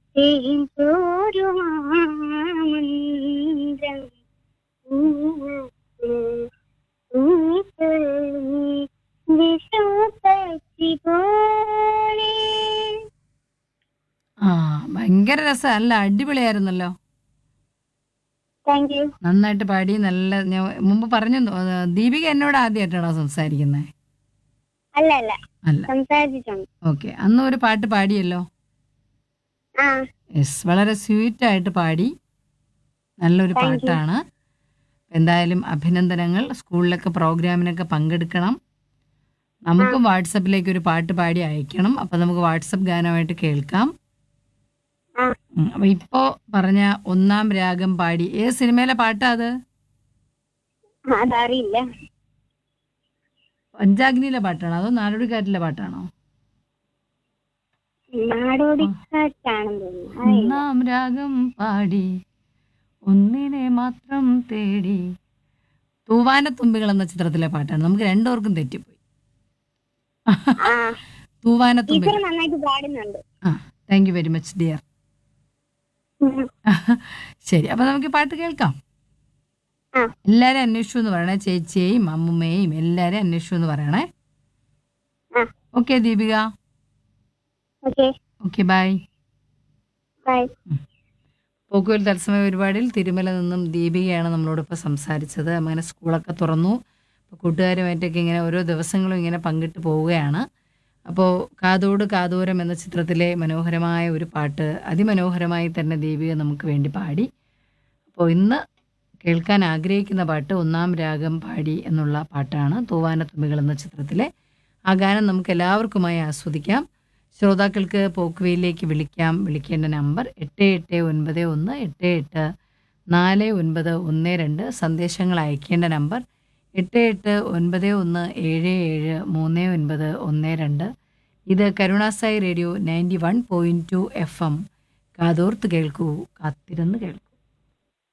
തേൻചോരുമാമന്ത്രം വിഷുപ്പച്ചി പോലെ ആ ഭയങ്കര രസം അല്ല അടിപൊളിയായിരുന്നല്ലോ താങ്ക് യു നന്നായിട്ട് പാടി നല്ല ഞാൻ മുമ്പ് പറഞ്ഞു തോ- ദീപിക എന്നോട് ആദ്യമായിട്ടാണോ സംസാരിക്കുന്നത് അല്ല അല്ല അല്ല സംസാരിച്ചിട്ടുണ്ട് ഓക്കെ അന്ന് ഒരു പാട്ട് പാടിയല്ലോ ആ യെസ് വളരെ സ്വീറ്റ് ആയിട്ട് പാടി നല്ലൊരു Thank you. പാട്ടാണ് എന്തായാലും അഭിനന്ദനങ്ങൾ സ്കൂളിലൊക്കെ പ്രോഗ്രാമിനൊക്കെ പങ്കെടുക്കണം നമുക്കും വാട്സപ്പിലേക്ക് ഒരു പാട്ട് പാടി അയക്കണം അപ്പൊ നമുക്ക് വാട്സപ്പ് ഗാനമായിട്ട് കേൾക്കാം ആ ഉം, അപ്പൊ ഇപ്പോ പറഞ്ഞ ഒന്നാം രാഗം പാടി ഏത് സിനിമയിലെ പാട്ടാ അത് അതറിയില്ല പഞ്ചാഗ്നിയിലെ പാട്ടാണോ അതോ നാടോടിക്കാറ്റിലെ പാട്ടാണോ നാടോടിക്കാറ്റാണെന്ന് തോന്നുന്നു അറിയില്ല. ഒന്നാം രാഗം പാടി ഒന്നിനെ മാത്രം തേടി തൂവാനത്തുമ്പികൾ എന്ന ചിത്രത്തിലെ പാട്ടാണ് നമുക്ക് രണ്ടുപേർക്കും തെറ്റിപ്പോയി ആ തൂവാനത്തുമ്പികൾ ടീച്ചർ നന്നായിട്ട് പാടുന്നുണ്ട് ആ thank you very much dear ശരി അപ്പൊ നമുക്ക് ഈ പാട്ട് കേൾക്കാം ആ എല്ലാരും അന്വേഷിച്ചു എന്ന് പറയണേ ചേച്ചിയെയും അമ്മുമ്മയെയും എല്ലാരും അന്വേഷിച്ചു എന്ന് പറയണേ ആ okay Deepika okay okay bye bye പോക്കുവൽ തത്സമയ പരിപാടിയിൽ തിരുമല നിന്നും ദീപികയാണ് നമ്മളോടൊപ്പം സംസാരിച്ചത് അങ്ങനെ സ്കൂളൊക്കെ തുറന്നു അപ്പോൾ കൂട്ടുകാരുമായിട്ടൊക്കെ ഇങ്ങനെ ഓരോ ദിവസങ്ങളും ഇങ്ങനെ പങ്കിട്ട് പോവുകയാണ് അപ്പോൾ കാതോട് കാതോരം എന്ന ചിത്രത്തിലെ മനോഹരമായ ഒരു പാട്ട് അതിമനോഹരമായി തന്നെ ദീപിക നമുക്ക് വേണ്ടി പാടി അപ്പോൾ ഇന്ന് കേൾക്കാൻ ആഗ്രഹിക്കുന്ന പാട്ട് ഒന്നാം രാഗം പാടി എന്നുള്ള പാട്ടാണ് തൂവാനത്തുമ്പികൾ എന്ന ചിത്രത്തിലെ ആ ഗാനം നമുക്ക് എല്ലാവർക്കുമായി ആസ്വദിക്കാം ശ്രോതാക്കൾക്ക് പോക്കുവയിലേക്ക് വിളിക്കാം വിളിക്കേണ്ട നമ്പർ എട്ട് എട്ട് ഒൻപത് ഒന്ന് എട്ട് എട്ട് നാല് ഒൻപത് ഒന്ന് രണ്ട് സന്ദേശങ്ങൾ അയക്കേണ്ട നമ്പർ എട്ട് എട്ട് ഒൻപത് ഒന്ന് ഏഴ് ഏഴ് മൂന്ന് ഒൻപത് ഒന്ന് രണ്ട് ഇത് Karunasai radio ninety one point two F M കാതോർത്ത് കേൾക്കൂ കാത്തിരുന്ന് കേൾക്കൂ